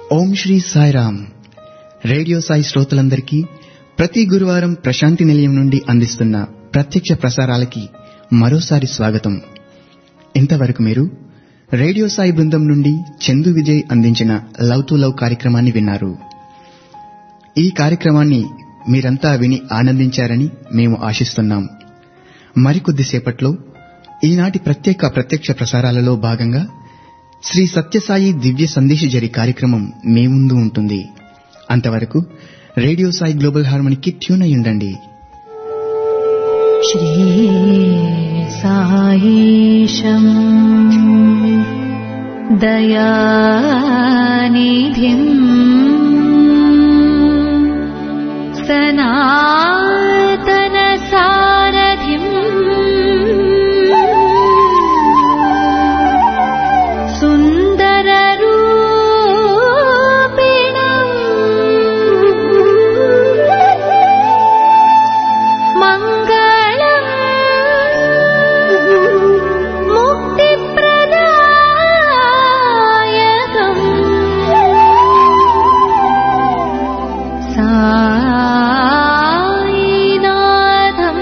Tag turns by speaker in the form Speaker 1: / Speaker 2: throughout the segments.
Speaker 1: ఓం Shri Sairam radio Sai శ్రోతలందరికీ ప్రతి గురువారం ప్రశాంతి నిలయం నుండి అందిస్తున్న ప్రత్యక్ష ప్రసారాలకి మరోసారి స్వాగతం ఇంతవరకు మీరు రేడియో సాయి బృందం నుండి చందు విజయ్ అందించిన లవ్ టు లవ్ కార్యక్రమాన్ని విన్నారు ఈ కార్యక్రమాన్ని మీరంతా విని ఆనందించారని మేము ఆశిస్తున్నాం మరికొద్దిసేపట్లో ఈనాటి ప్రత్యేక ప్రత్యక్ష ప్రసారాలలో భాగంగా శ్రీ సత్యసాయి దివ్య సందేశ జరి కార్యక్రమం మీ ముందు ఉంటుంది అంతవరకు రేడియో సాయి గ్లోబల్ హార్మోనికి ట్యూన్ అయి ఉండండి
Speaker 2: श्रीसायीशम् दयानिधिम् सनातनसारथिम् सुन्दररूपिणम् मङ्गलम् मुक्तिप्रदायकम् सायिनाथम्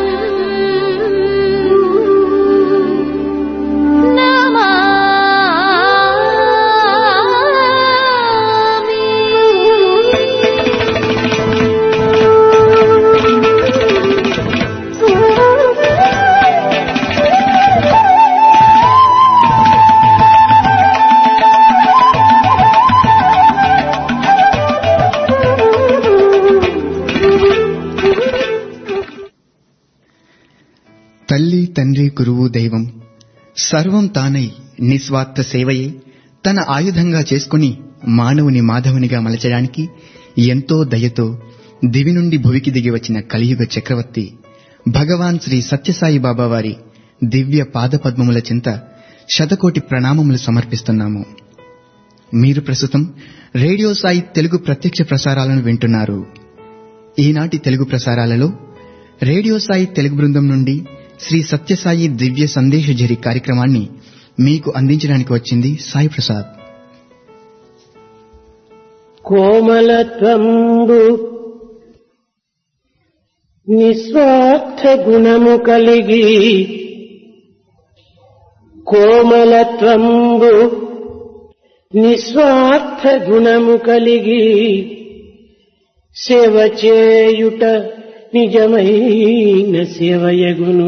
Speaker 1: తల్లి తండ్రి గురువు దైవం సర్వం తానై నిస్వార్థ సేవయే తన ఆయుధంగా చేసుకుని మానవుని మాధవునిగా మలచడానికి ఎంతో దయతో దివి నుండి భువికి దిగి వచ్చిన కలియుగ చక్రవర్తి భగవాన్ శ్రీ సత్యసాయి బాబా వారి దివ్య పాదపద్మముల చింత శతకోటి ప్రణామములు సమర్పిస్తున్నాము మీరు ప్రస్తుతం రేడియో సాయి తెలుగు ప్రత్యక్ష ప్రసారాలను వింటున్నారు ఈనాటి తెలుగు ప్రసారాలలో రేడియో సాయి తెలుగు బృందం నుండి శ్రీ సత్యసాయి దివ్య సందేశ జరి కార్యక్రమాన్ని మీకు అందించడానికి వచ్చింది సాయి ప్రసాద్
Speaker 3: కోమలత్వంబు నిస్వార్థ గుణము కలిగి కోమలత్వంబు నిస్వార్థ గుణము కలిగి సేవ చేయుట నిజమైన సేవయగును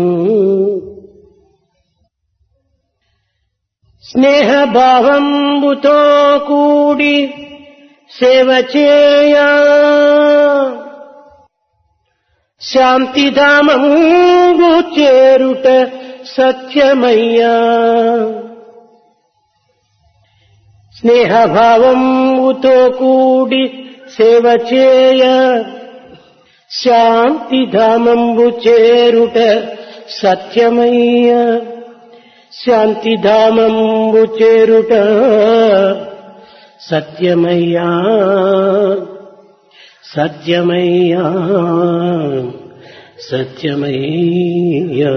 Speaker 3: స్నేహభావంబుతో కూడి సేవ చేయా శాంతిధామంబు చేరుట సత్యమయ్యా స్నేహభావంబుతో కూడి సేవ చేయ శాంతిధామంబు చేరుట సత్యమయ్యా శాంతిధామంబు చేరుట సత్యమయ్యా సత్యమయ్యా సత్యమయ్యా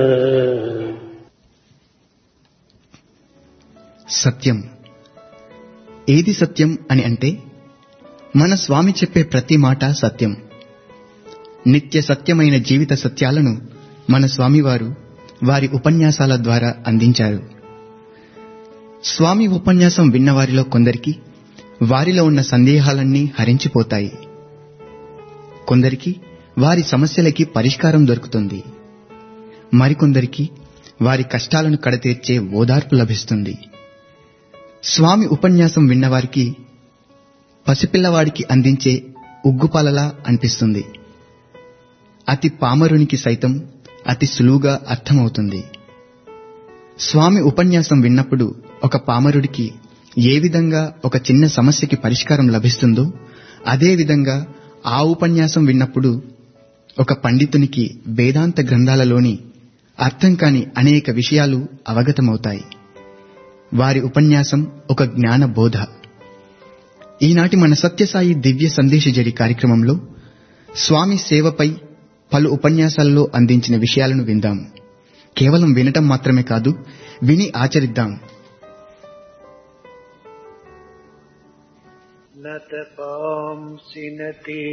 Speaker 1: సత్యం ఏది సత్యం అని అంటే మన స్వామి చెప్పే ప్రతి మాట సత్యం నిత్య సత్యమైన జీవిత సత్యాలను మన స్వామివారు వారి ఉపన్యాసాల ద్వారా అందించారు స్వామి ఉపన్యాసం విన్నవారిలో కొందరికి వారిలో ఉన్న సందేహాలన్నీ హరించిపోతాయి కొందరికి వారి సమస్యలకి పరిష్కారం దొరుకుతుంది మరికొందరికి వారి కష్టాలను కడతీర్చే ఓదార్పు లభిస్తుంది స్వామి ఉపన్యాసం విన్నవారికి పసిపిల్లవాడికి అందించే ఉగ్గుపాలలా అనిపిస్తుంది అతి పామరునికి సైతం అతి సులువుగా అర్థమవుతుంది స్వామి ఉపన్యాసం విన్నప్పుడు ఒక పామరుడికి ఏ విధంగా ఒక చిన్న సమస్యకి పరిష్కారం లభిస్తుందో అదే విధంగా ఆ ఉపన్యాసం విన్నప్పుడు ఒక పండితునికి వేదాంత గ్రంథాలలోని అర్థం కాని అనేక విషయాలు అవగతమవుతాయి వారి ఉపన్యాసం ఒక జ్ఞాన బోధ ఈనాటి మన సత్యసాయి దివ్య సందేశ జరి కార్యక్రమంలో స్వామి సేవపై పలు ఉపన్యాసాలలో అందించిన విషయాలను విందాం కేవలం వినటం మాత్రమే కాదు విని ఆచరిద్దాం
Speaker 3: न तपांसि न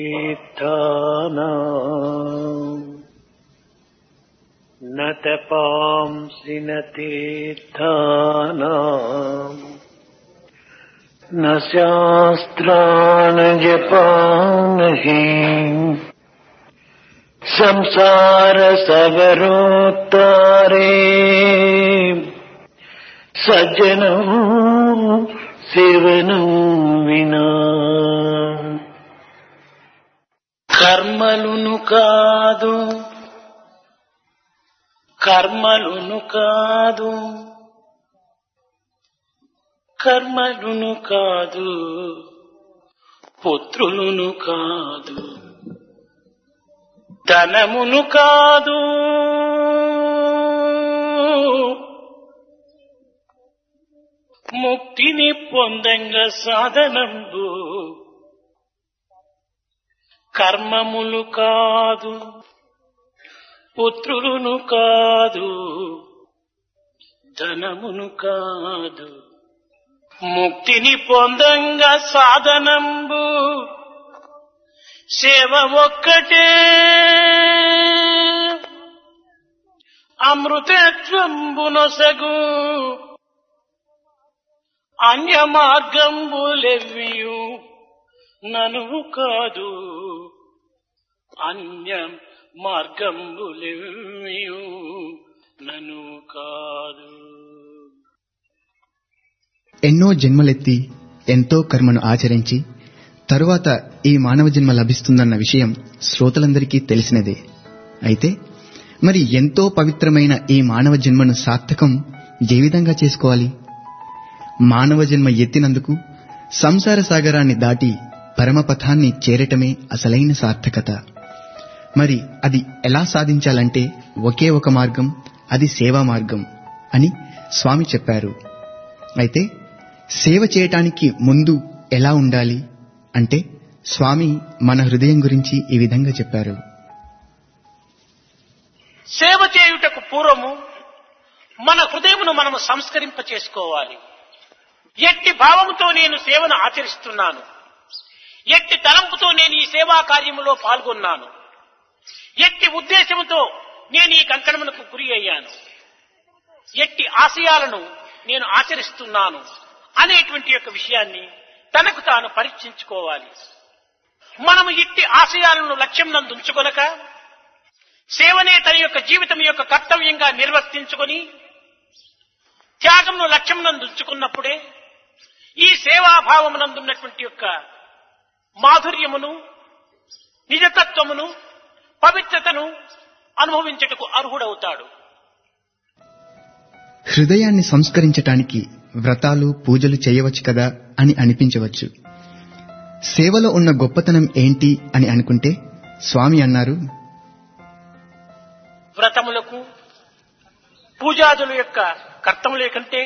Speaker 3: तीर्थानाम् न तपांसि न तीर्थानाम् न शास्त्राणजपानहि संसारसगरोत्तारे సజ్జనం సేవనం వినా కర్మలును కాదు కర్మలును కాదు కర్మలును కాదు పుత్రులును కాదు ధనమును కాదు ముక్తిని పొందంగా సాధనంబు కర్మములు కాదు పుత్రులును కాదు ధనమును కాదు ముక్తిని పొందంగా సాధనంబు సేవ ఒక్కటే అమృతత్వంబునొసగు అన్య మార్గంబులెవ్వియు ననువు కాదు అన్య మార్గంబులెవ్వియు నను కాదు
Speaker 1: ఎన్నో జన్మలెత్తి ఎంతో కర్మను ఆచరించి తరువాత ఈ మానవ జన్మ లభిస్తుందన్న విషయం శ్రోతలందరికీ తెలిసినదే అయితే మరి ఎంతో పవిత్రమైన ఈ మానవ జన్మను సార్థకం ఏ విధంగా చేసుకోవాలి మానవ జన్మ ఎత్తినందుకు సంసార సాగరాన్ని దాటి పరమపథాన్ని చేరటమే అసలైన సార్థకత మరి అది ఎలా సాధించాలంటే ఒకే ఒక మార్గం అది సేవా మార్గం అని స్వామి చెప్పారు అయితే సేవ చేయటానికి ముందు ఎలా ఉండాలి అంటే స్వామి మన హృదయం గురించి ఈ విధంగా చెప్పారు
Speaker 4: సేవ చేయుటకు పూర్వము మన హృదయమును మనము సంస్కరింప చేసుకోవాలి ఎట్టి భావముతో నేను సేవను ఆచరిస్తున్నాను ఎట్టి తలంపుతో నేను ఈ సేవా కార్యములో పాల్గొన్నాను ఎట్టి ఉద్దేశముతో నేను ఈ కంకణమునకు గురి అయ్యాను ఎట్టి ఆశయాలను నేను ఆచరిస్తున్నాను అనేటువంటి యొక్క విషయాన్ని తనకు తాను పరీక్షించుకోవాలి మనము ఇట్టి ఆశయాలను లక్ష్యం నందుంచుకొనక సేవనే తన యొక్క జీవితం యొక్క కర్తవ్యంగా నిర్వర్తించుకొని త్యాగంను లక్ష్యం నందుంచుకున్నప్పుడే ఈ సేవాభావమునందున్నటువంటి యొక్క మాధుర్యమును నిజతత్వమును పవిత్రతను అనుభవించటకు అర్హుడవుతాడు
Speaker 1: హృదయాన్ని సంస్కరించటానికి వ్రతాలు పూజలు చేయవచ్చు కదా అని అనిపించవచ్చు సేవలో ఉన్న గొప్పతనం ఏంటి అని అనుకుంటే స్వామి అన్నారు
Speaker 4: వ్రతములకు పూజాదుల యొక్క కర్తములే కంటే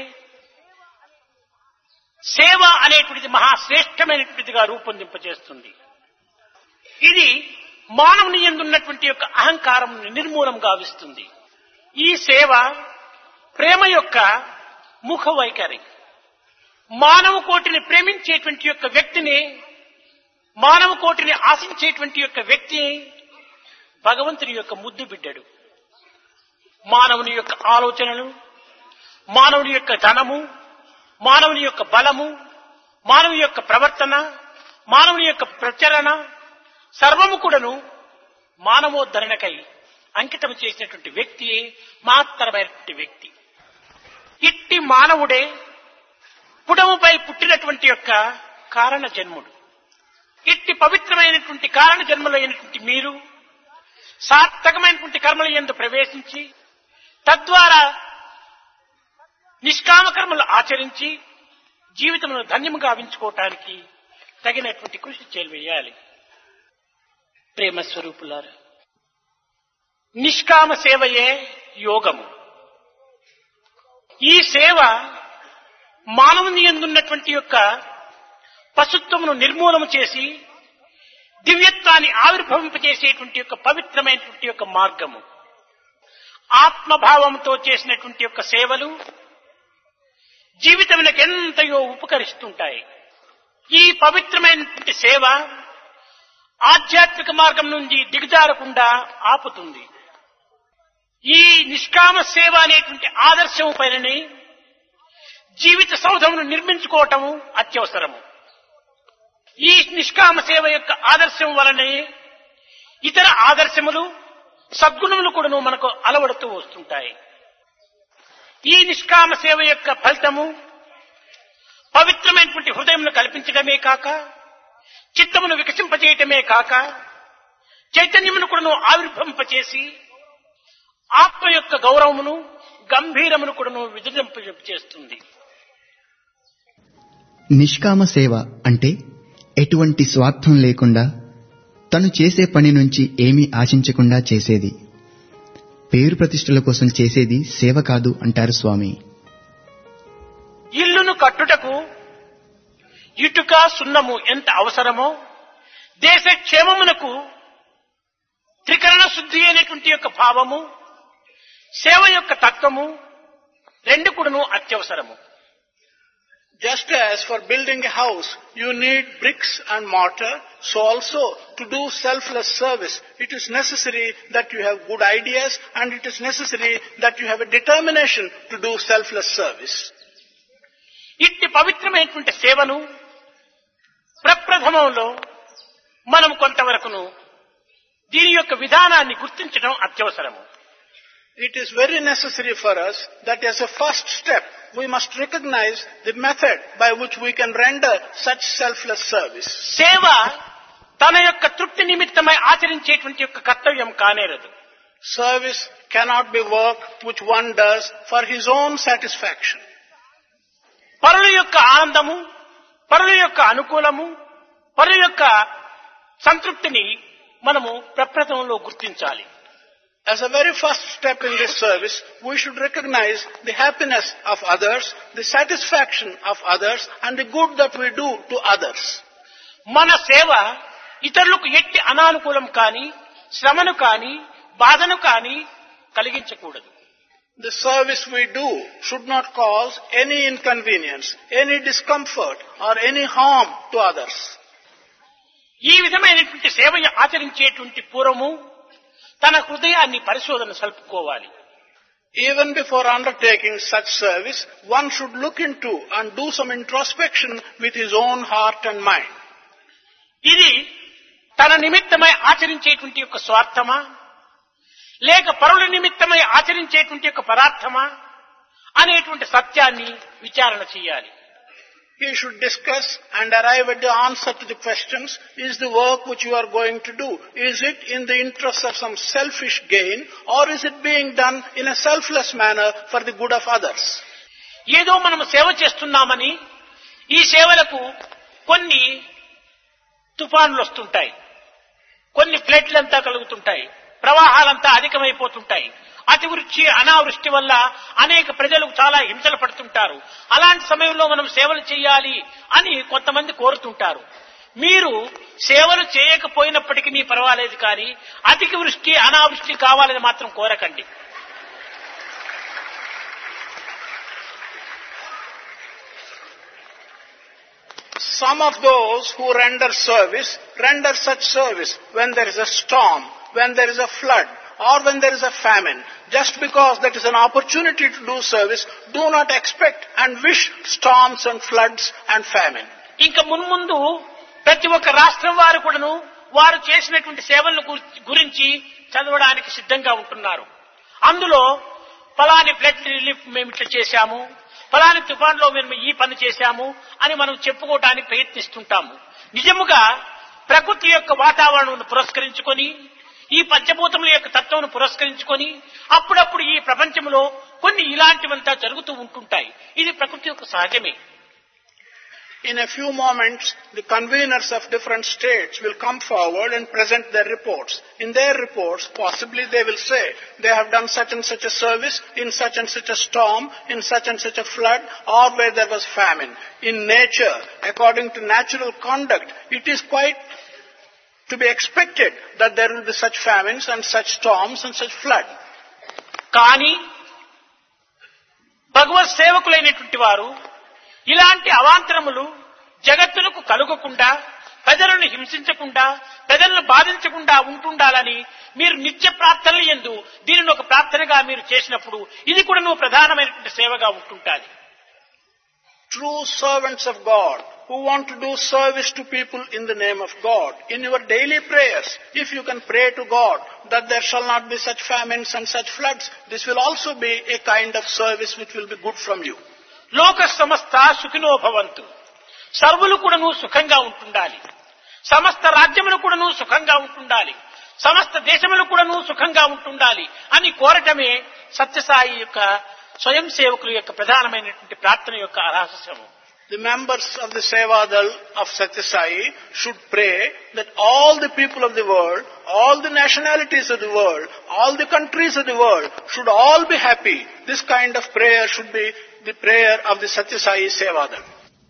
Speaker 4: సేవ అనేటువంటిది మహాశ్రేష్టమైనటువంటిదిగా రూపొందింపజేస్తుంది ఇది మానవుని ఎందున్నటువంటి యొక్క అహంకారం నిర్మూలం గావిస్తుంది ఈ సేవ ప్రేమ యొక్క ముఖ వైఖరి మానవ కోటిని ప్రేమించేటువంటి యొక్క వ్యక్తిని మానవ కోటిని ఆశించేటువంటి యొక్క వ్యక్తి భగవంతుని యొక్క ముద్దు బిడ్డడు మానవుని యొక్క ఆలోచనలు మానవుని యొక్క ధనము మానవుని యొక్క బలము మానవుని యొక్క ప్రవర్తన మానవుని యొక్క ప్రచరణ సర్వము కూడాను మానవోద్ధరణకై అంకితం చేసినటువంటి వ్యక్తి మహత్తరమైనటువంటి వ్యక్తి ఇట్టి మానవుడే పుడముపై పుట్టినటువంటి యొక్క కారణ జన్ముడు ఇట్టి పవిత్రమైనటువంటి కారణ జన్మలైనటువంటి మీరు సార్థకమైనటువంటి కర్మల ఎందు ప్రవేశించి తద్వారా నిష్కామ కర్మలు ఆచరించి జీవితమును ధన్యము గావించుకోవటానికి తగినటువంటి కృషి చేయాలి ప్రేమ స్వరూపులారా నిష్కామ సేవయే యోగము ఈ సేవ మానవుని ఎందున్నటువంటి యొక్క పశుత్వమును నిర్మూలన చేసి దివ్యత్వాన్ని ఆవిర్భవింపజేసేటువంటి యొక్క పవిత్రమైనటువంటి యొక్క మార్గము ఆత్మభావంతో చేసినటువంటి యొక్క సేవలు జీవితమునకు ఎంతయో ఉపకరిస్తుంటాయి ఈ పవిత్రమైనటువంటి సేవ ఆధ్యాత్మిక మార్గం నుండి దిగజారకుండా ఆపుతుంది ఈ నిష్కామ సేవ అనేటువంటి ఆదర్శం పైననే జీవిత సౌధమును నిర్మించుకోవటము అత్యవసరము ఈ నిష్కామ సేవ యొక్క ఆదర్శం వలనే ఇతర ఆదర్శములు సద్గుణములు కూడాను మనకు అలవడుతూ వస్తుంటాయి ఈ నిష్కామ సేవ యొక్క ఫలితము పవిత్రమైనటువంటి హృదయమును కల్పించడమే కాక చిత్తమును వికసింపజేయటమే కాక చైతన్యమును కూడాను ఆవిర్భవింపచేసి ఆత్మ యొక్క గౌరవమును గంభీరమును కూడాను విజృంపజేస్తుంది
Speaker 1: నిష్కామ సేవ అంటే ఎటువంటి స్వార్థం లేకుండా తను చేసే పని నుంచి ఏమీ ఆశించకుండా చేసేది పేరు ప్రతిష్టల కోసం చేసేది సేవ కాదు అంటారు స్వామి
Speaker 4: ఇల్లును కట్టుటకు ఇటుక సున్నము ఎంత అవసరమో దేశ క్షేమమునకు త్రికరణ శుద్ధి అనేటువంటి యొక్క భావము సేవ యొక్క తత్వము రెండు కూడాను అత్యవసరము
Speaker 5: Just as for building a house, you need bricks and mortar, so also to do selfless service, it is necessary that you have good ideas and it is necessary that you have a determination to do selfless service.
Speaker 4: ఇట్టి పవిత్రమైనటువంటి సేవను ప్రప్రథమంలో మనం కొంతవరకును దీని యొక్క విధానాన్ని గుర్తించడం అత్యవసరము
Speaker 5: It is very necessary for us that as a first step, we must recognize the method by which we can render such selfless service.
Speaker 4: సేవ తన యొక్క తృప్తి నిమిత్తమై ఆచరించేటువంటి యొక్క కర్తవ్యం కానేరదు
Speaker 5: Service cannot be work which one does for his own satisfaction.
Speaker 4: పరుల యొక్క ఆనందము పరుల యొక్క అనుకూలము పరుల యొక్క సంతృప్తిని మనము ప్రప్రథమంలో గుర్తించాలి
Speaker 5: As a very first step in this service, we should recognize the happiness of others, the satisfaction of others, and the good that we do to others.
Speaker 4: మన సేవ ఇతరులకు ఎట్టి అనానుకూలం కాని శ్రమను కాని బాధను కాని కలిగించకూడదు
Speaker 5: The service we do should not cause any inconvenience, any discomfort, or any harm to others.
Speaker 4: ఈ విధమైనటువంటి సేవ ఆచరించేటువంటి పూర్వము తన హృదయాన్ని పరిశోధన సలుపుకోవాలి
Speaker 5: Even before undertaking such service, one should look into and do some introspection with his own heart and mind.
Speaker 4: ఇది తన నిమిత్తమై ఆచరించేటువంటి యొక్క స్వార్థమా లేక పరుల నిమిత్తమై ఆచరించేటువంటి యొక్క పదార్థమా అనేటువంటి సత్యాన్ని విచారణ చేయాలి
Speaker 5: He should discuss and arrive at the answer to the questions, is the work which you are going to do, is it in the interest of some selfish gain or is it being done in a selfless manner for the good of others?
Speaker 4: ఏదో మనము సేవ చేస్తున్నామని ఈ సేవలకు కొన్ని తుఫాన్లు వస్తుంటాయి కొన్ని ఫ్లడ్లంతా కలుగుతుంటాయి ప్రవాహాలంతా అధికమైపోతుంటాయి అతివృష్టి అనావృష్టి వల్ల అనేక ప్రజలు చాలా హింసలు పడుతుంటారు అలాంటి సమయంలో మనం సేవలు చేయాలి అని కొంతమంది కోరుతుంటారు మీరు సేవలు చేయకపోయినప్పటికీ పర్వాలేదు కానీ అధిక వృష్టి అనావృష్టి కావాలని మాత్రం కోరకండి
Speaker 5: Some of those who render service, render such service when there is a storm, when there is a flood, or when there is a famine. Just because that is an opportunity to do service, do not expect and wish storms and floods and famine.
Speaker 4: ఇంకా మున్ముందు ప్రతి ఒక్క రాష్ట్రం వారు కూడాను వారు చేసినటువంటి సేవలను గురి- గురించి చదవడానికి సిద్ధంగా ఉంటున్నారు అందులో ఫలాని ఫ్లడ్ రిలీఫ్ మేము ఇట్లా చేశాము ఫలాని తుఫాన్లో మేము ఈ పని చేశాము అని మనం చెప్పుకోవడానికి ప్రయత్నిస్తుంటాము నిజముగా ప్రకృతి యొక్క వాతావరణం పురస్కరించుకొని ఈ పంచభూతముల యొక్క తత్వం పురస్కరించుకొని అప్పుడప్పుడు ఈ ప్రపంచంలో కొన్ని ఇలాంటివంతా జరుగుతూ ఉంటుంటాయి ఇది ప్రకృతి యొక్క సహజమే
Speaker 5: In a few moments, the conveners of different states will come forward and present their reports. In their reports, possibly they will say they have done such and such a service in such and such a storm, in such and such a flood, or where there was famine. In nature, according to natural conduct, it is quite to be expected that there will be such famines and such storms and such flood.
Speaker 4: కానీ భగవత్ సేవకులైనటువంటి వారు ఇలాంటి అవాంతరములు జగత్తులకు కలుగకుండా ప్రజలను హింసించకుండా ప్రజలను బాధించకుండా ఉంటుండాలని మీరు నిత్య ప్రార్థనలు ఎందు దీనిని ఒక ప్రార్థనగా మీరు చేసినప్పుడు ఇది కూడా నువ్వు ప్రధానమైనటువంటి సేవగా ఉంటుంటాది
Speaker 5: True servants of God who want to do service to people in the name of God. In your daily prayers, if you can pray to God that there shall not be such famines and such floods, this will also be a kind of service which will be good from you.
Speaker 4: లోక సమస్త సుఖినో భవంతు సర్వులు కూడాను సుఖంగా ఉంటుండాలి సమస్త రాజ్యములు కూడాను సుఖంగా ఉంటుండాలి సమస్త దేశములు కూడాను సుఖంగా ఉంటుండాలి అని కోరటమే సత్యసాయి యొక్క స్వయం సేవకుల యొక్క ప్రధానమైనటువంటి ప్రార్థన యొక్క రహస్యము
Speaker 5: The members of the Sevadal of Satyasai should pray that all the people of the world, all the nationalities of the world, all the countries of the world should all be happy. This kind of prayer should be the prayer of the Satyasai Sevadal.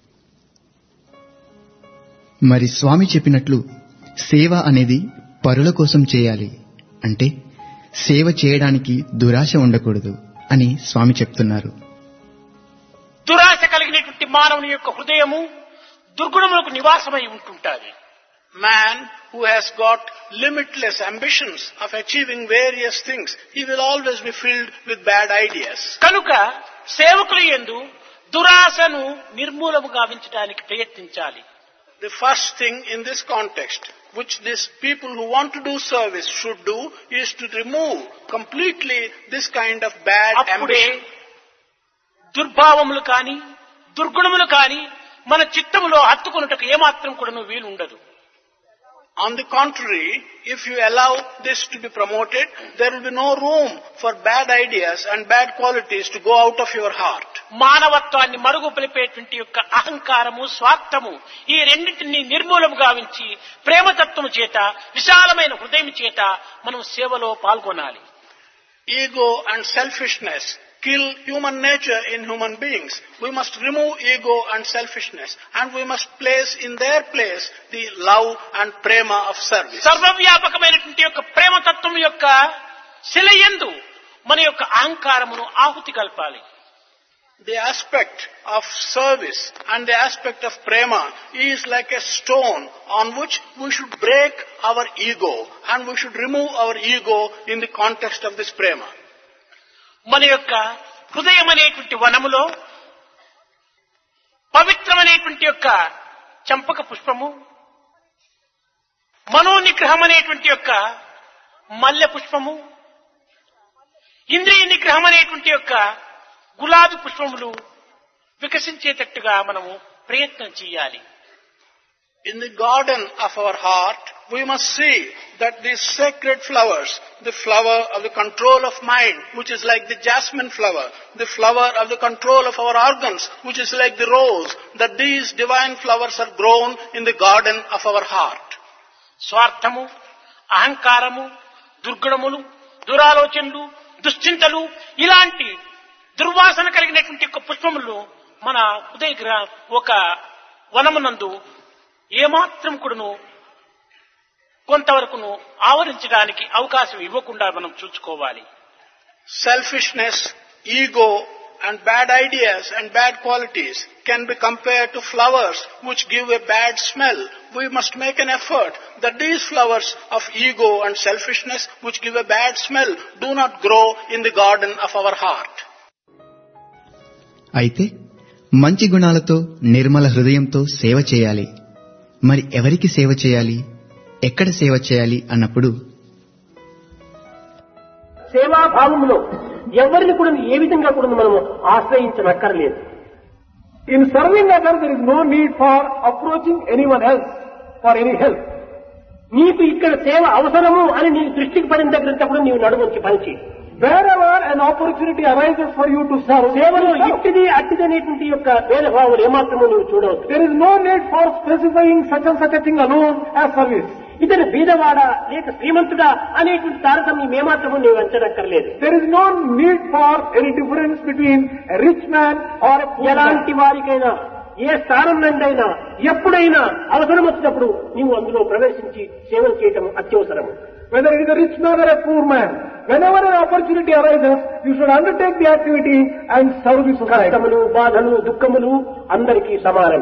Speaker 1: మరి స్వామి చెప్పినట్లు సేవ అనేది పరుల కోసం చేయాలి అంటే సేవ చేయడానికి దురాశ ఉండకూడదు అని స్వామి చెప్తున్నారు
Speaker 4: దురాశ కలిగినటువంటి మానవుని యొక్క హృదయము దుర్గుణములకు నివాసమై ఉంటుంటాది
Speaker 5: Man who has got limitless ambitions of achieving various things, he will always be filled with bad ideas.
Speaker 4: కనుక సేవకుల యందు దురాశను నిర్మూలము గావించడానికి ప్రయత్నించాలి
Speaker 5: The first thing in this context, which these people who want to do service should do, is to remove completely this kind of bad
Speaker 4: అప్పుడే
Speaker 5: ambition.
Speaker 4: దుర్భావములు కాని దుర్గుణములు కాని మన చిత్తములో హత్తుకున్నటకు ఏమాత్రం కూడా వీలు ఉండదు
Speaker 5: On the contrary, if you allow this to be promoted, there will be no room for bad ideas and bad qualities to go out of your heart.
Speaker 4: మానవత్వాన్ని మరుగు పిలిపేటువంటి యొక్క అహంకారము స్వార్థము ఈ రెండింటిని నిర్మూలము గావించి ప్రేమతత్వము చేత విశాలమైన హృదయం చేత మనం సేవలో పాల్గొనాలి
Speaker 5: Ego and selfishness kill human nature in human beings. We must remove ego and selfishness and we must place in their place the love and prema of service.
Speaker 4: సర్వవ్యాపకమైనటువంటి యొక్క ప్రేమతత్వం యొక్క శిలయందు మన యొక్క అహంకారమును ఆహుతి కలపాలి
Speaker 5: The aspect of service and the aspect of prema is like a stone on which we should break our ego and we should remove our ego in the context of this prema.
Speaker 4: మన యొక్క హృదయం అనేటువంటి వనములో పవిత్రమైనటువంటి యొక్క చంపక పుష్పము మనోనిగ్రహం అనేటువంటి యొక్క మల్లె పుష్పము ఇంద్రియ నిగ్రహం అనేటువంటి యొక్క గులాబీ పుష్పములు వికసించేటట్టుగా మనము ప్రయత్నం చేయాలి
Speaker 5: In the garden of our heart, we must see that these sacred flowers, the flower of the control of mind, which is like the jasmine flower, the flower of the control of our organs, which is like the rose, that these divine flowers are grown in the garden of our heart.
Speaker 4: స్వార్థము అహంకారము దుర్గుణములు దురాలోచనలు దుశ్చింతలు ఇలాంటి దుర్వాసన కలిగినటువంటి ఒక పుష్పములు మన హృదయ గ్ర- ఒక వనమునందు ఏమాత్రం కూడాను కొంతవరకును ఆవరించడానికి అవకాశం ఇవ్వకుండా మనం చూసుకోవాలి
Speaker 5: Selfishness, ego, and bad ideas and bad qualities can be compared to flowers which give a bad smell. We must make an effort that these flowers of ego and selfishness which give a bad smell do not grow in the garden of our heart.
Speaker 1: అయితే మంచి గుణాలతో నిర్మల హృదయంతో సేవ చేయాలి మరి ఎవరికి సేవ చేయాలి ఎక్కడ సేవ చేయాలి అన్నప్పుడు
Speaker 6: సేవాభావంలో ఎవరిని కూడా ఏ విధంగా కూడా మనము ఆశ్రయించనక్కర్లేదు
Speaker 7: In serving others, there is no need for approaching anyone else for any help.
Speaker 6: నీకు ఇక్కడ సేవ అవసరము అని నీ దృష్టికి పడిన దగ్గర నీవు నడుమంచి పనిచేయి
Speaker 7: Wherever an opportunity arises for you to serve,
Speaker 6: సేవలో
Speaker 7: serve.
Speaker 6: ఇట్టిది అట్టిదనేటువంటి యొక్క భేదభావం ఏమాత్రము నువ్వు చూడవచ్చు
Speaker 7: there is no need for specifying such and such a thing alone as service.
Speaker 6: ఇతను బీదవాడా లేక శ్రీమంతుడా అనేటువంటి తారతమ్యం ఏమాత్రము నీవు అంచనక్కర్లేదు
Speaker 7: There is no need for any difference between a rich man or a poor man.
Speaker 6: ఎలాంటి వారికైనా ఏ స్థానం నుండైనా ఎప్పుడైనా అవసరం వచ్చినప్పుడు నీవు అందులో ప్రవేశించి సేవలు చేయటం అత్యవసరము
Speaker 7: Whether it is a rich man or a poor man, whenever an opportunity arises, you should undertake the activity and serve the society.
Speaker 6: కష్టములు బాధలు దుఃఖములు అందరికీ సమానమే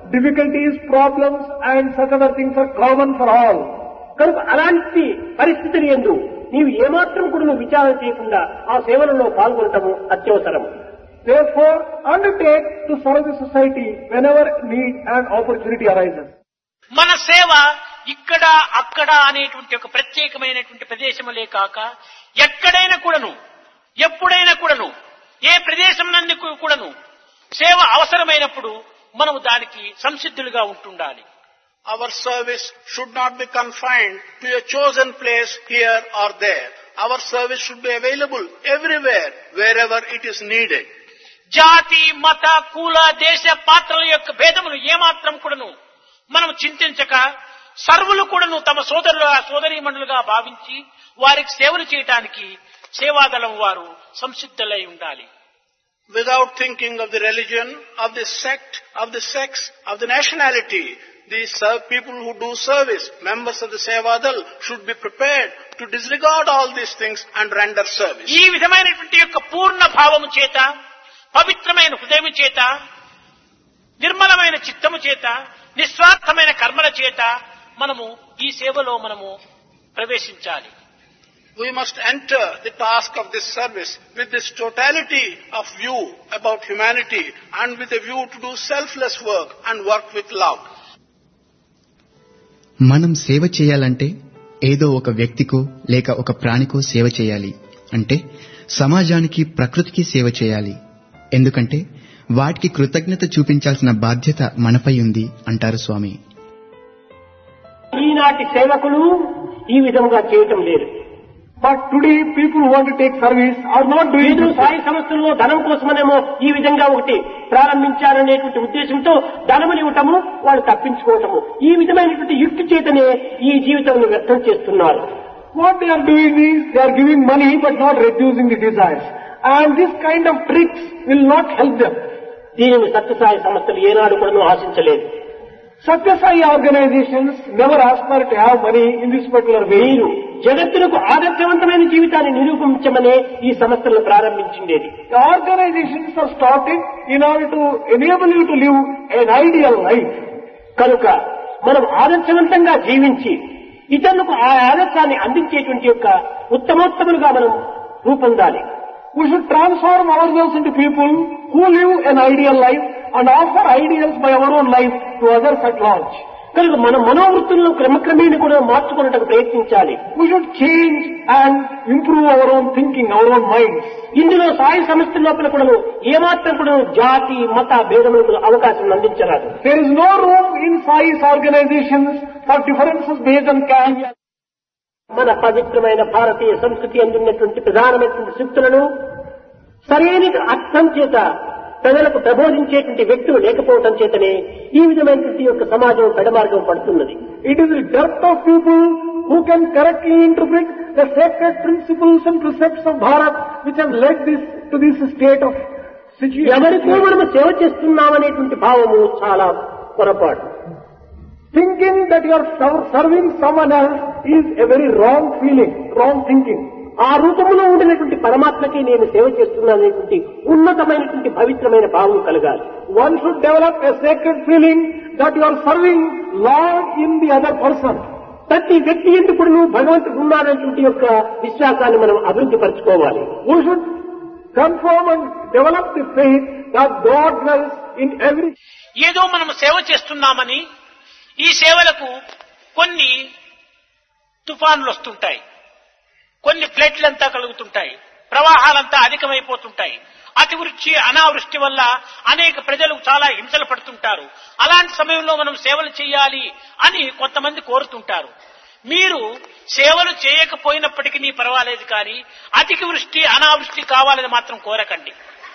Speaker 7: difficulties, problems and such other things are common for all.
Speaker 6: కనుక అలాంటి పరిస్థితిని ఎందు నీవు ఏమాత్రం కూడా నువ్వు విచారణ చేయకుండా ఆ సేవలలో పాల్గొనటము అత్యవసరం
Speaker 7: Therefore, undertake to serve the society whenever need and opportunity arises.
Speaker 4: మన సేవ ఇక్కడ అక్కడ అనేటువంటి ఒక ప్రత్యేకమైనటువంటి ప్రదేశములే కాక ఎక్కడైనా కూడాను ఎప్పుడైనా కూడాను ఏ ప్రదేశం నందు కూడాను సేవ అవసరమైనప్పుడు మనము దానికి సంసిద్ధులుగా ఉంటుండాలి
Speaker 5: Our service should not be confined to a chosen place here or there. Our service should be available everywhere, wherever it is needed.
Speaker 4: జాతి మత కుల దేశ పాత్రల యొక్క భేదమును ఏమాత్రం కూడాను మనం చింతించక సర్వులు కూడాను తమ సోదరుల సోదరీమణులుగా భావించి వారికి సేవలు చేయటానికి సేవాదళం వారు సంసిద్ధులై ఉండాలి
Speaker 5: Without thinking of the religion, of the sect, of the sex, of the nationality, these ser- people who do service, members of the Sevadal, should be prepared to disregard all these things and render service.
Speaker 4: ఈ విధమైనటువంటి యొక్క పూర్ణ భావము చేత పవిత్రమైన హృదయము చేత నిర్మలమైన చిత్తము చేత నిస్వార్థమైన కర్మల చేత మనము ఈ సేవలో మనము ప్రవేశించాలి
Speaker 5: We must enter the task of this service with this totality of view about humanity and with a view to do selfless work and work with love.
Speaker 1: మనం సేవ చేయాలంటే ఏదో ఒక వ్యక్తికో లేక ఒక ప్రాణికో సేవ చేయాలి అంటే సమాజానికి ప్రకృతికి సేవ చేయాలి ఎందుకంటే వాటికి కృతజ్ఞత చూపించాల్సిన బాధ్యత మనపై ఉంది అంటారు స్వామి
Speaker 6: ఈనాటి సేవకులు ఈ విధంగా చేయటం లేదు
Speaker 7: But today, people who want to take service are not doing
Speaker 6: వీరు
Speaker 7: this.
Speaker 6: సాయి సంస్థల్లో ధనం కోసమనేమో ఈ విధంగా ఒకటి ప్రారంభించారనేటువంటి ఉద్దేశంతో ధనములు ఇవ్వటము వాళ్ళు తప్పించుకోవటము ఈ విధమైనటువంటి యుక్తి చేతనే ఈ జీవితాన్ని వ్యర్థం చేస్తున్నారు
Speaker 7: What they are doing is they are giving money but not reducing the desires. And this kind of tricks will not help them.
Speaker 6: దీనిని సత్యసాయి సంస్థలు ఏనాడు కూడా ఆశించలేదు
Speaker 7: Satya Sai organizations never ask for to have money in this particular way.
Speaker 6: మీరు జగత్తులకు ఆదర్శవంతమైన జీవితాన్ని నిరూపించమనే ఈ సంస్థలను ప్రారంభించిండేది
Speaker 7: The organizations are started in order to enable you to live an ideal life.
Speaker 6: కనుక మనం ఆదర్శవంతంగా జీవించి ఇతరులకు ఆ ఆదర్శాన్ని అందించేటువంటి యొక్క ఉత్తమోత్తములుగా మనం రూపొందాలి
Speaker 7: We should transform ourselves into people who live an ideal life and offer ideals by our own life to others at large.
Speaker 6: కనుక మన మనోవృత్తులను క్రమక్రమేణ కూడా మార్చుకున్నట్టు ప్రయత్నించాలి
Speaker 7: We should change and improve our own thinking, our own minds.
Speaker 6: ఇందులో సాయి సంస్థ లోపల కూడా ఏమాత్రం కూడా జాతి మత భేదములకు అవకాశం అందించరాదు
Speaker 7: There is no room in Sai's organizations for differences based on caste.
Speaker 6: మన పవిత్రమైన భారతీయ సంస్కృతి అందున్నటువంటి ప్రధానమైనటువంటి శక్తులను సరైన అర్థం చేత ప్రజలకు ప్రబోధించేటువంటి వ్యక్తులు లేకపోవటం చేతనే ఈ విధమైనటువంటి యొక్క సమాజం పెడమార్గం పడుతున్నది
Speaker 7: It is the dearth of people who can correctly interpret the sacred principles and precepts of Bharat which have led this to this state of
Speaker 6: ఎవరికో
Speaker 7: situation.
Speaker 6: మనము సేవ చేస్తున్నామనేటువంటి భావము చాలా పొరపాటు
Speaker 7: Thinking that you are ser- serving someone else is a very wrong feeling, wrong thinking.
Speaker 6: ఆ రూపంలో ఉండినటువంటి పరమాత్మకి నేను సేవ చేస్తున్నాననేటువంటి ఉన్నతమైనటువంటి పవిత్రమైన భావం కలగాలి
Speaker 7: One should develop a sacred feeling that you are serving Lord in the other person.
Speaker 6: ప్రతి వ్యక్తి ఎందుకు కూడా నువ్వు భగవంతుడు ఉన్నాడనేటువంటి యొక్క విశ్వాసాన్ని మనం అభివృద్ధి పరచుకోవాలి
Speaker 7: We should confirm and develop the faith that God dwells in every
Speaker 4: ఏదో మనం సేవ చేస్తున్నామని ఈ సేవలకు కొన్ని తుఫాన్లు వస్తుంటాయి కొన్ని ఫ్లడ్లంతా కలుగుతుంటాయి ప్రవాహాలంతా అధికమైపోతుంటాయి అతివృష్టి అనావృష్టి వల్ల అనేక ప్రజలు చాలా హింసలు పడుతుంటారు అలాంటి సమయంలో మనం సేవలు చేయాలి అని కొంతమంది కోరుతుంటారు మీరు సేవలు చేయకపోయినప్పటికీ పర్వాలేదు కానీ అధిక వృష్టి అనావృష్టి కావాలని మాత్రం కోరకండి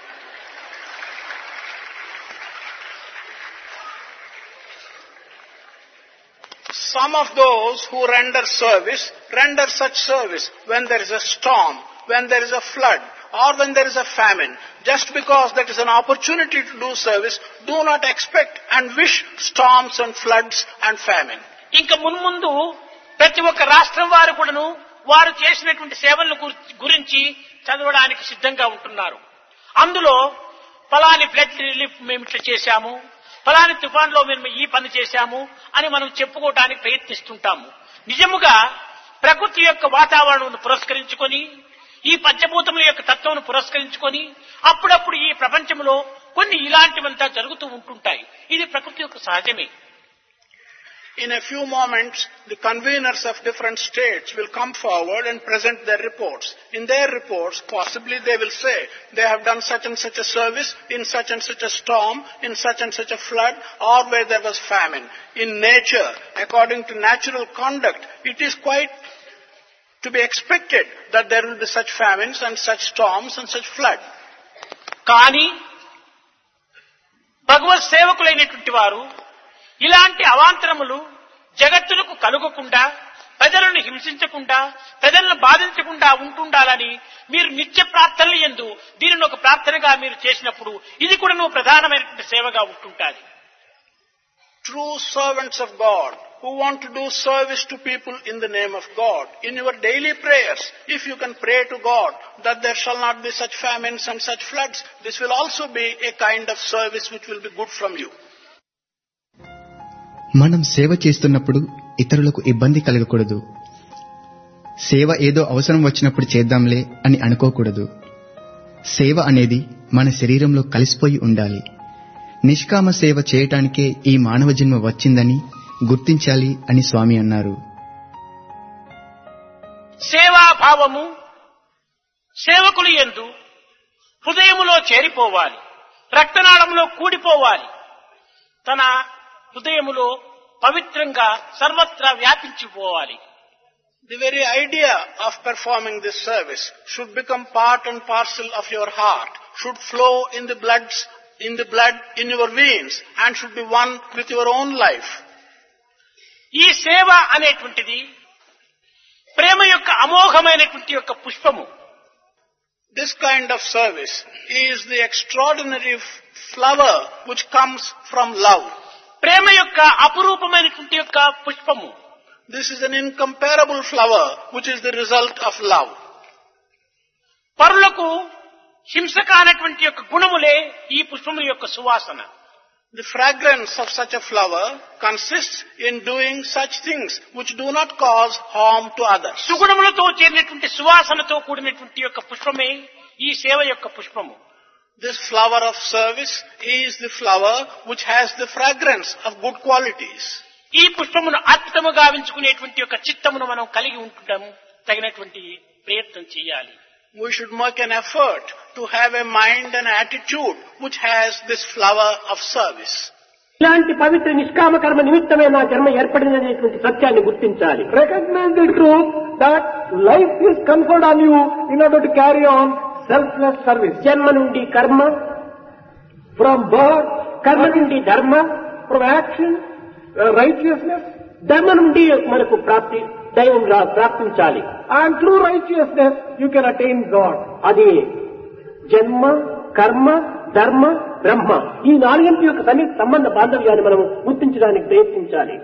Speaker 5: Some of those who render service, render such service when there is a storm, when there is a flood, or when there is a famine. Just because that is an opportunity to do service, do not expect and wish storms and floods and famine.
Speaker 4: ఇంకా మున్ముందు ప్రతి ఒక్క రాష్ట్రం వారు కూడాను వారు చేసినటువంటి సేవలను గురి- గురించి చదవడానికి సిద్ధంగా ఉంటున్నారు అందులో ఫలాని ఫ్లడ్ రిలీఫ్ మేము ఇట్లా చేశాము ఫలాని తుఫాన్లో మేము ఈ పని చేశాము అని మనం చెప్పుకోవడానికి ప్రయత్నిస్తుంటాము నిజముగా ప్రకృతి యొక్క వాతావరణం పురస్కరించుకొని ఈ పంచభూతముల యొక్క తత్వం పురస్కరించుకొని అప్పుడప్పుడు ఈ ప్రపంచంలో కొన్ని ఇలాంటివంతా జరుగుతూ ఉంటుంటాయి ఇది ప్రకృతి యొక్క సహజమే
Speaker 5: In a few moments, the conveners of different states will come forward and present their reports. In their reports, possibly they will say they have done such and such a service in such and such a storm, in such and such a flood, or where there was famine. In nature, according to natural conduct, it is quite to be expected that there will be such famines and such storms and such flood.
Speaker 4: కానీ భగవత్ సేవకులైనటువంటి వారు ఇలాంటి అవాంతరములు జగత్తులకు కలుగకుండా ప్రజలను హింసించకుండా ప్రజలను బాధించకుండా ఉంటుండాలని మీరు నిత్య ప్రార్థనలు ఎందు దీనిని ఒక ప్రార్థనగా మీరు చేసినప్పుడు ఇది కూడా నువ్వు ప్రధానమైనటువంటి సేవగా ఉంటుంటాది
Speaker 5: True servants of God who want to do service to people in the name of God. In your daily prayers, if you can pray to God that there shall not be such famines and such floods, this will also be a kind of service which will be good from you.
Speaker 1: మనం సేవ చేస్తున్నప్పుడు ఇతరులకు ఇబ్బంది కలగకూడదు సేవ ఏదో అవసరం వచ్చినప్పుడు చేద్దాంలే అని అనుకోకూడదు సేవ అనేది మన శరీరంలో కలిసిపోయి ఉండాలి నిష్కామ సేవ చేయటానికే ఈ మానవ జన్మ వచ్చిందని గుర్తించాలి అని స్వామి అన్నారు
Speaker 4: సేవాభావము సేవకులు ఎందు హృదయములో చేరిపోవాలి రక్తనాళంలో కూడిపోవాలి తన హృదయములో పవిత్రంగా సర్వత్రా వ్యాపించిపోవాలి
Speaker 5: The very idea of performing this service should become part and parcel of your heart, should flow in the bloods, in the blood in your veins, and should be one with your own life.
Speaker 4: ఈ సేవ అనేటువంటిది ప్రేమ యొక్క అమోఘమైనటువంటి యొక్క పుష్పము
Speaker 5: This kind of service is the extraordinary f- flower which comes from love.
Speaker 4: ప్రేమ యొక్క అపురూపమైనటువంటి యొక్క పుష్పము
Speaker 5: This is an incomparable flower which is the result of love.
Speaker 4: పరులకు హింస కానటువంటి యొక్క గుణములే ఈ పుష్పముల యొక్క సువాసన
Speaker 5: The fragrance of such a flower consists in doing such things which do not cause harm to others.
Speaker 4: సుగుణములతో చేరినటువంటి సువాసనతో కూడినటువంటి యొక్క పుష్పమే ఈ సేవ యొక్క పుష్పము
Speaker 5: This flower of service is the flower which has the fragrance of good qualities.
Speaker 4: ఈ పుష్పమును అద్భుతము గావించుకునేటువంటి యొక్క చిత్తమును మనం కలిగి ఉంటుంటాము తగినటువంటి ప్రయత్నం చేయాలి
Speaker 5: We should make an effort to have a mind and attitude which has this flower of service.
Speaker 6: ఇలాంటి పవిత్ర నిష్కామ కర్మ నిమిత్తమే నా జన్మ ఏర్పడిననేటువంటి సత్యాన్ని గుర్తించాలి
Speaker 7: Recognize the truth that life is conferred on you in order to carry on selfless service.
Speaker 6: జన్మ నుండి కర్మ
Speaker 7: From birth,
Speaker 6: కర్మ నుండి ధర్మ
Speaker 7: from action, uh, righteousness,
Speaker 6: ధర్మ నుండి మనకు ప్రాప్తి దైవం రా- ప్రాప్తించాలి
Speaker 7: and through righteousness you can attain God.
Speaker 6: అది జన్మ కర్మ ధర్మ బ్రహ్మ ఈ నాలుగింటి యొక్క సమీ సంబంధ బాంధవ్యాన్ని మనం గుర్తించడానికి ప్రయత్నించాలి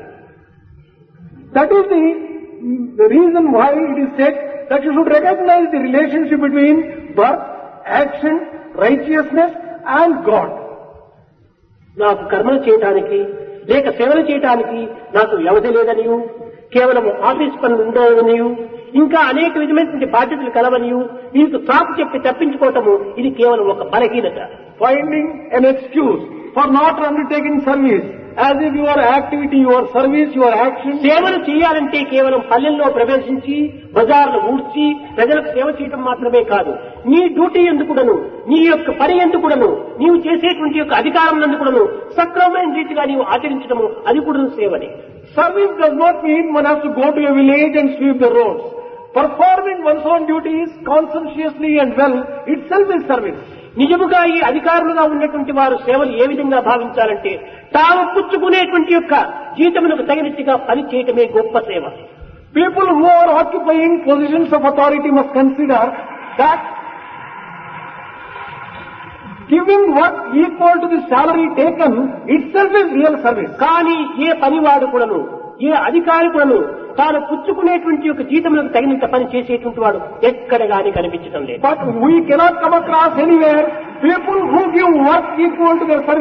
Speaker 7: That is the, the reason why it is said that you should recognize the relationship between birth, action, righteousness and God.
Speaker 6: నాకు కర్మలు చేయటానికి లేక సేవలు చేయటానికి నాకు వ్యవధి లేదనియు కేవలం ఆఫీస్ పనులు ఉండవనియు ఇంకా అనేక విధమైనటువంటి బాధ్యతలు కలవనియు నీకు సాకు చెప్పి తప్పించుకోవటము ఇది కేవలం ఒక బలహీనత
Speaker 7: Finding an excuse for not undertaking service as if your activity, your service, your action
Speaker 6: సేవలు చేయాలంటే కేవలం పల్లెల్లో ప్రవేశించి బజార్లు ఊడ్చి ప్రజలకు సేవ చేయటం మాత్రమే కాదు నీ డ్యూటీ ఎందుకుడను నీ యొక్క పని ఎందుకుడను నీవు చేసేటువంటి యొక్క అధికారం ఎందుకుడను సక్రమమైన రీతిగా నీవు ఆచరించడము అది కూడా సేవనే
Speaker 7: Service does not mean one has to go to a village and sweep the roads. Performing one's own duties conscientiously and well itself is service.
Speaker 6: నిజముగా ఈ అధికారులుగా ఉన్నటువంటి వారు సేవలు ఏ విధంగా భావించాలంటే తాము పుచ్చుకునేటువంటి యొక్క జీతములకు తగినట్టుగా పని చేయటమే గొప్ప సేవ
Speaker 7: People who are occupying positions of authority must consider that giving work equal to the salary taken itself is real service.
Speaker 6: కానీ ఏ పనివాడు కూడాను ఏ అధికారి కూడాను తాను పుచ్చుకునేటువంటి యొక్క జీతములకు తగినంత పని చేసేటువంటి వాడు ఎక్కడ గాని కనిపించడం లేదు
Speaker 7: But we cannot come across anywhere people who give work equal to their service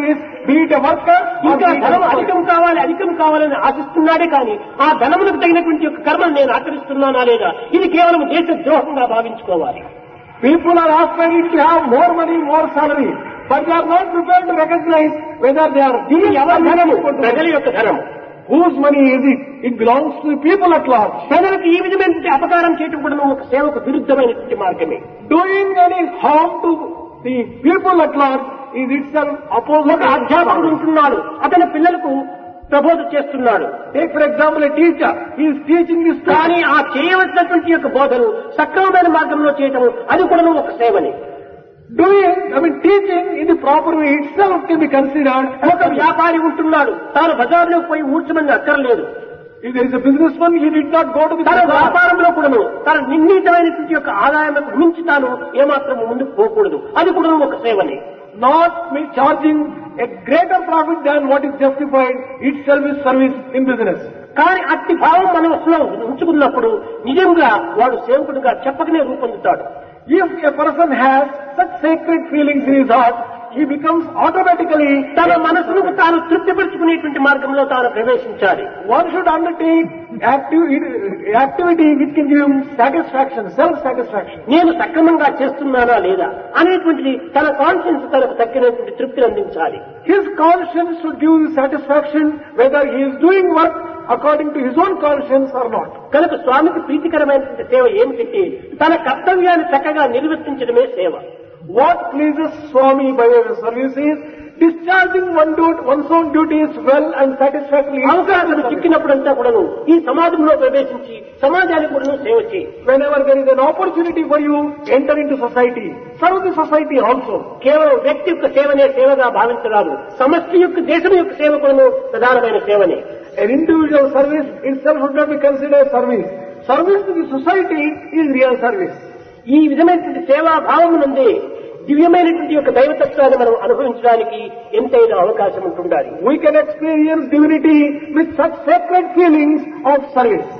Speaker 7: be it a worker or
Speaker 6: ఇంకా
Speaker 7: be it
Speaker 6: ధనం
Speaker 7: a
Speaker 6: అధికం కావాలి అధికం కావాలని ఆశిస్తున్నాడే కానీ ఆ ధనములకు తగినటువంటి యొక్క కర్మను నేను ఆచరిస్తున్నానా లేదా ఇది కేవలం దేశ ద్రోహంగా భావించుకోవాలి
Speaker 7: People are aspiring to have more money, more salary, but they are not prepared to recognize whether they are
Speaker 6: ఇది
Speaker 7: giving
Speaker 6: ఎవరి ధనము ప్రజల
Speaker 7: money.
Speaker 6: యొక్క ధనము
Speaker 7: Whose money is it? It belongs to the people at large.
Speaker 6: ప్రజలకు ఈ విధమైనటువంటి అపకారం చేయటం కూడా ఒక సేవకు విరుద్ధమైనటువంటి మార్గమే
Speaker 7: Doing any harm to the people at large is itself opposite.
Speaker 6: ఒక అధ్యాపకుడు ఉంటున్నాడు అతని పిల్లలకు ప్రబోధ చేస్తున్నాడు
Speaker 7: Take for example a teacher. He is teaching his
Speaker 6: కానీ
Speaker 7: students.
Speaker 6: ఆ చేయవలసినటువంటి యొక్క బోధను సక్రమమైన మార్గంలో చేయటం అది కూడా ఒక సేవని
Speaker 7: Doing, I mean teaching in the proper way itself can be considered as
Speaker 6: ఒక వ్యాపారి ఉంటున్నాడు తాను బజార్లోకి పోయి ఊడ్చమని అక్కర్లేదు
Speaker 7: If there is a businessman, he did not go to the
Speaker 6: తన
Speaker 7: bazaar.
Speaker 6: వ్యాపారంలో కూడాను తన నిర్ణీతమైనటువంటి యొక్క ఆదాయాలకు మించి తాను ఏమాత్రం ముందుకు పోకూడదు అది కూడా ఒక సేవని
Speaker 7: Not me charging a greater profit than what is justified itself is service in business.
Speaker 6: కానీ అట్టి భావం మనసులో ఉంచుకున్నప్పుడు నిజంగా వాడు సేవకుడిగా చెప్పకనే రూపొందుతాడు
Speaker 7: If a person has such sacred feelings in his heart, he becomes automatically
Speaker 6: తన మనసును తాను తృప్తిపరుచుకునేటువంటి మార్గంలో తాను ప్రవేశించాలి
Speaker 7: one should undertake activity, activity which can give him satisfaction, self-satisfaction.
Speaker 6: నేను సక్రమంగా చేస్తున్నానా లేదా అనేటువంటిది తన కాన్షియన్స్ తనకు తగ్గినటువంటి తృప్తిని అందించాలి
Speaker 7: His conscience should give the satisfaction whether he is doing work according to his own conscience or not.
Speaker 6: కనుక స్వామికి ప్రీతికరమైనటువంటి సేవ ఏమిటంటే తన కర్తవ్యాన్ని చక్కగా నిర్వర్తించడమే సేవ
Speaker 7: What pleases Swami by way of service is discharging one duty, one's own duties well and satisfactorily.
Speaker 6: అవకాశం చిక్కినప్పుడంతా కూడాను ఈ సమాజంలో ప్రవేశించి సమాజానికి కూడా సేవ చేయి
Speaker 7: Whenever there is an opportunity for you, enter into society. Serve the society also.
Speaker 6: కేవలం వ్యక్తి యొక్క సేవనే సేవగా భావించరాదు సమష్టి యొక్క దేశం యొక్క సేవ కూడాను ప్రధానమైన సేవనే
Speaker 7: An individual service itself should not be considered service. Service to the society is real service.
Speaker 6: ఈ విధమైనటువంటి సేవా భావం నుండి దివ్యమైనటువంటి యొక్క దైవతత్వాన్ని మనం అనుభవించడానికి ఎంతైనా అవకాశం ఉంటుండాలి
Speaker 7: We can experience divinity with such sacred feelings of service.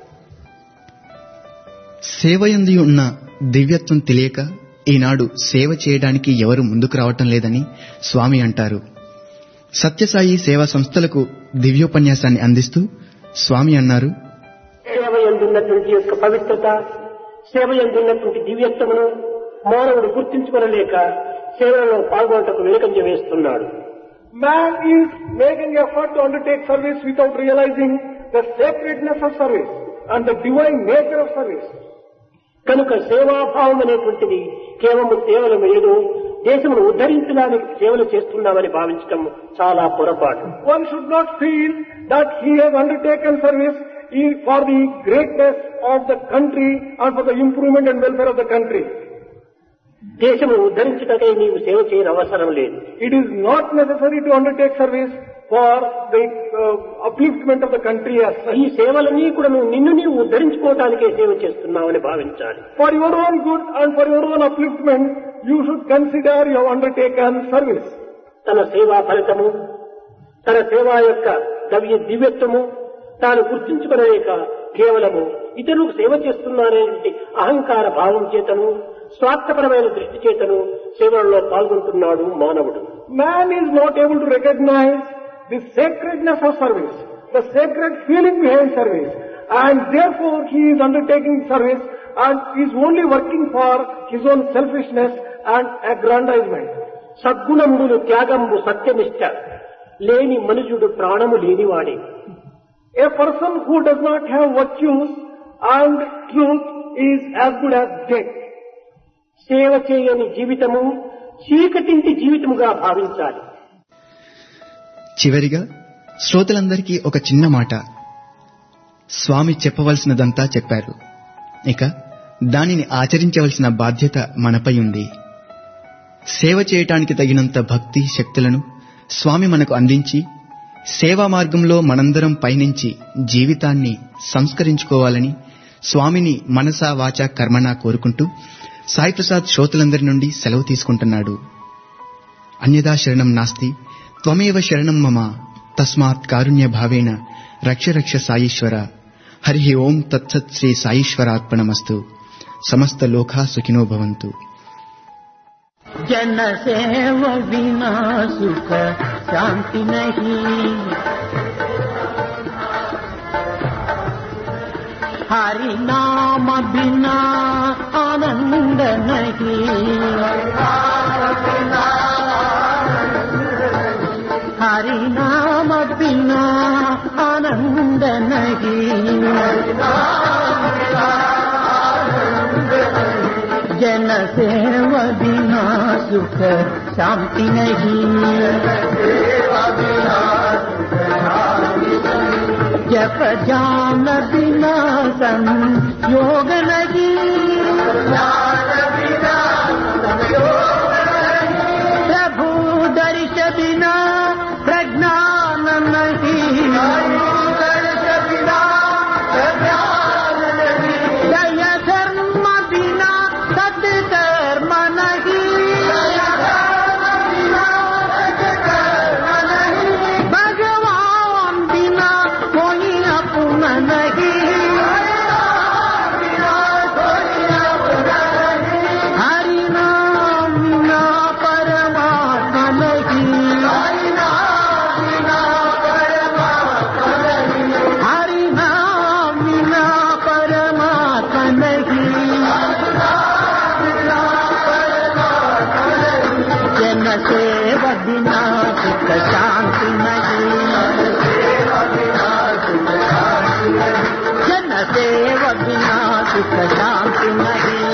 Speaker 1: సేవయందు ఉన్న దివ్యత్వం తెలియక ఈనాడు సేవ చేయడానికి ఎవరు ముందుకు రావటం లేదని స్వామి అంటారు సత్యసాయి సేవా సంస్థలకు దివ్యోపన్యాసాన్ని అందిస్తూ స్వామి అన్నారు
Speaker 6: సేవ ఎందున్నటువంటి యొక్క పవిత్రత సేవ ఎందున్నటువంటి దివ్యత్వమును మానవుడు గుర్తించుకోలేక సేవలలో పాల్గొనటకు వెనుకంజ వేస్తున్నాడు
Speaker 7: Man is making effort to undertake service without realizing the sacredness of service and the divine nature of service.
Speaker 6: కనుక సేవాభావం అనేటువంటిది కేవలం కేవలం ఏదో దేశమును ఉద్ధరించడానికి సేవలు చేస్తున్నామని భావించటం చాలా పొరపాటు
Speaker 7: One should not feel that he has undertaken service in- for the greatness of the country and for the improvement and welfare of the country.
Speaker 6: దేశమును ఉద్ధరించటకై నీవు సేవ చేయని అవసరం లేదు
Speaker 7: It is not necessary to undertake service for the uh, upliftment of the country as such.
Speaker 6: ఈ సేవలన్నీ కూడా నువ్వు నిన్ను నీవు ఉద్ధరించుకోవటానికే సేవ చేస్తున్నావని భావించాలి
Speaker 7: For your own good and for your own upliftment, you should consider you have undertaken service.
Speaker 6: తన సేవా ఫలితము తన సేవా యొక్క దవ్య దివ్యత్వము తాను గుర్తించుకోలేక కేవలము ఇతరులకు సేవ చేస్తున్నాననేటువంటి అహంకార భావం చేతను స్వార్థపరమైన దృష్టి చేతను సేవలలో పాల్గొంటున్నాడు మానవుడు
Speaker 7: Man is not able to recognize the sacredness of service, the sacred feeling behind service, and therefore he is undertaking service and is only working for his own selfishness and aggrandizement.
Speaker 6: సద్గుణంబులు త్యాగంబు సత్యనిష్ట లేని మనుజుడు ప్రాణము లేనివాడే
Speaker 7: A person who does not have virtues and truth is as good as dead.
Speaker 6: సేవ చేయని జీవితము చీకటింటి జీవితముగా భావించాలి
Speaker 1: చివరిగా శ్రోతలందరికీ ఒక చిన్న మాట స్వామి చెప్పవలసినదంతా చెప్పారు ఇక దానిని ఆచరించవలసిన బాధ్యత మనపై ఉంది సేవ చేయటానికి తగినంత భక్తి శక్తులను స్వామి మనకు అందించి సేవా మార్గంలో మనందరం పయనించి జీవితాన్ని సంస్కరించుకోవాలని స్వామిని మనసా వాచ కర్మణ కోరుకుంటూ సాయి ప్రసాద్ శ్రోతలందరి నుండి సెలవు తీసుకుంటున్నాడు అన్యదా శరణం నాస్తి త్వమేవ శరణం మమ తస్మాత్ కారుణ్య భావేన రక్ష రక్ష సాయీశ్వర హరి ఓం తత్సత్ శ్రీ సాయీశ్వరార్పణమస్తు సమస్త లోకా సుఖినో భవంతు
Speaker 8: जन सेव बिना सुख शांति नहीं हरि नाम बिना आनंद नहीं हरि नाम बिना आनंद नहीं जन सेव बिना सुख शांति नहीं जप जान बिना संयोग नहीं प्रभु दर्श बिना प्रज्ञान नहीं जय धर्म बिना सत्कर्म नहीं भगवान बिना कोई अपना नहीं हरि नाम बिना परमात्मा नहीं हरि नाम बिना परमात्मा नहीं जन सेव बिना सुख शांति नहीं जन सेव बिना सुख शांति नहीं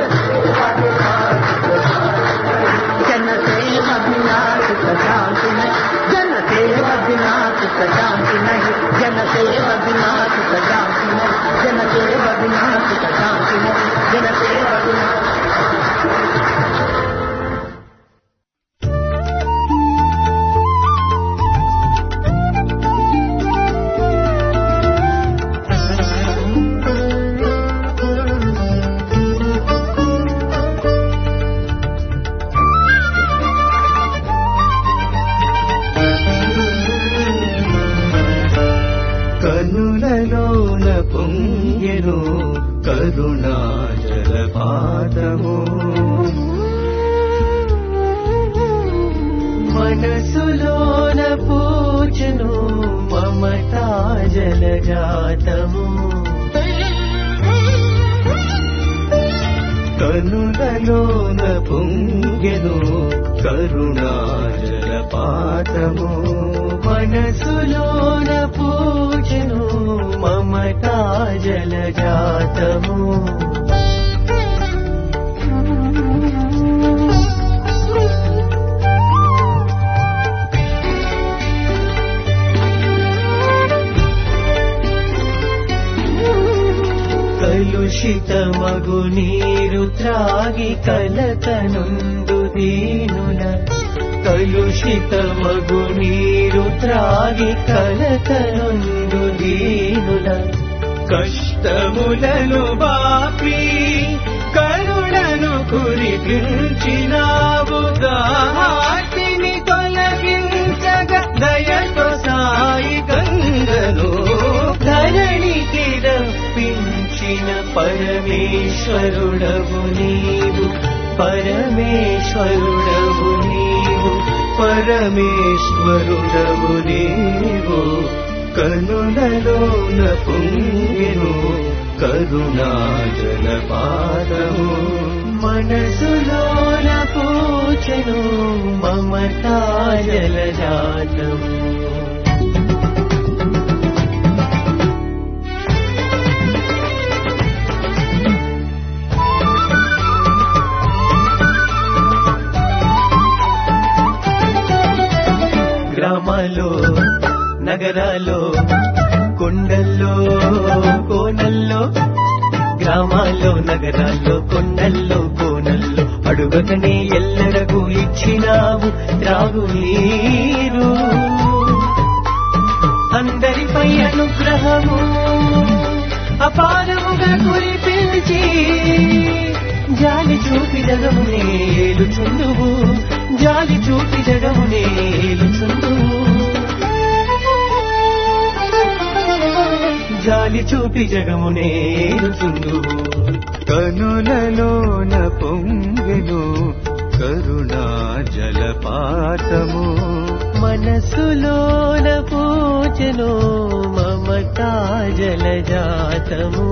Speaker 8: जन सेव बिना सुख शांति नहीं जन सेव बिना सुख शांति नहीं जन सेव बिना सुख शांति नहीं जन सेव बिना सुख शांति नहीं जन सेव बिना
Speaker 9: కనులలోన పొంగెను కరుణాచల పాదము మనసులోన పూజను మమతాజల జాతము కనులలోన పొంగెను కరుణాజల పాదము మనసులోన పూజను మమతాజల జాతము కలుషితమగు నీరు త్రాగి కలతనుండు దీనుల కలుషితమగు నీరు త్రాగి కలతనుండు దీనుల కష్టములను బాపి కరుణను కురిపించినావు దాటిని తొలగించగ దయతో సాయి గంగను ధరణికి రప్పించిన పరమేశ్వరుడవు నీవు పరమేశ్వరుడవు నీవు పరమేశ్వరుడవు నీవు కనులలోన పొంగెను కరుణాజల పాదము మనసులోన పూచెను మమతాజల జాతము గ్రామాల్లో నగరాల్లో కొండల్లో కోనల్లో గ్రామాల్లో నగరాల్లో కొండల్లో కోనల్లో అడుగకనే ఎల్లరగు ఇచ్చినావు త్రాగు నీరు అందరిపై అనుగ్రహము అపారముగా కురిపించి జాలి చూపి జగమునే ఏలుచుందువు జాలి చూపి జగమునే ఏలుచుందువు జాలి చూపి జగమునే ఏలుచుందువు కనులలోన పొంగెను కరుణా జలపాతము
Speaker 10: మనసులోన పూజను మమతా జలజాతము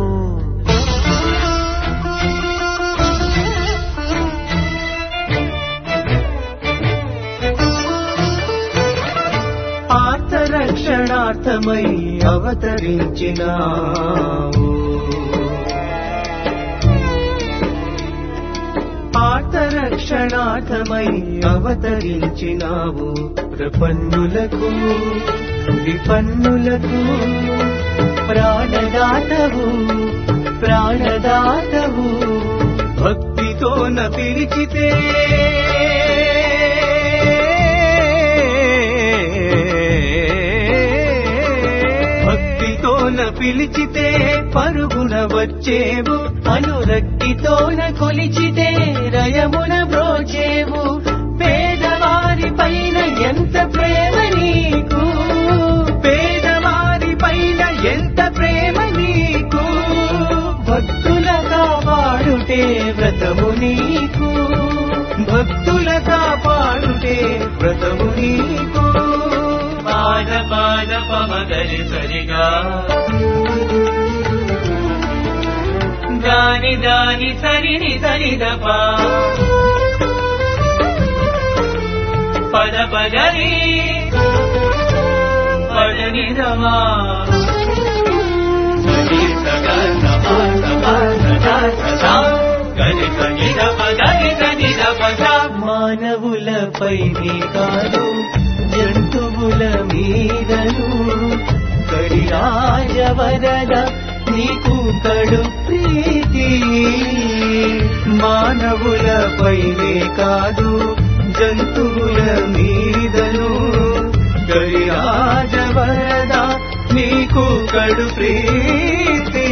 Speaker 9: ఆర్తరక్షణార్థమై అవతరించినావు ఆర్తరక్షణార్థమై అవతరించినావు ప్రపన్నులకు విపన్నులకు ప్రాణదాతవు ప్రాణదాతవు భక్తితోన పిలిచితే భక్తితోన పిలిచితే పరుగున వచ్చేవు అనురక్తితోన కొలిచితే రయమున బ్రోచేవు పేదవారి పైన ఎంత ప్రేమ నీకు పేదవారి పైన ఎంత ప్రేమ నీకు భక్తుల కాపాడుటే వ్రతము నీకు భక్తుల కాపాడుటే వ్రతము నీకు పాద పాద పమగరి సరిగా దాని దాని సరిని సరిదపా పద పదని పదని రమా సరి సగ సమా సమా సదా సదా గరి సని దప గరి సని దప సా మానవులపై కాదు జంతువుల మీదను కడిరాజ వరద నీకు కడు ప్రీతి మానవులపైనే కాదు జంతువుల మీదను కడిరాజ వరద నీకు కడు ప్రీతి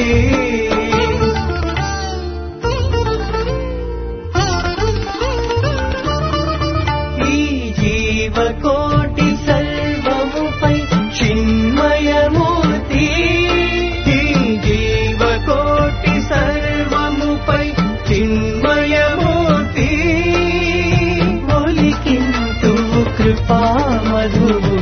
Speaker 9: ఈ జీవకోటి సర్వముపై చిన్మయమూర్తి ఈ జీవకోటి సర్వముపై చిన్మయమూర్తి ఒలికింతు కృపా మధువు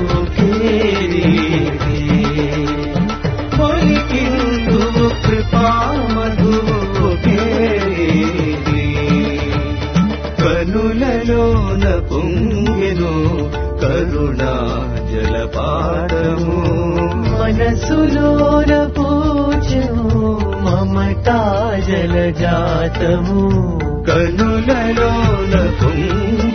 Speaker 9: ఒలికింతు కృపా మధువు కనులలోన పొంగెను కరుణా జలపాడము
Speaker 10: మనసులోన పూజను మమతా జలజాతము
Speaker 9: కనులలోన పొంగెను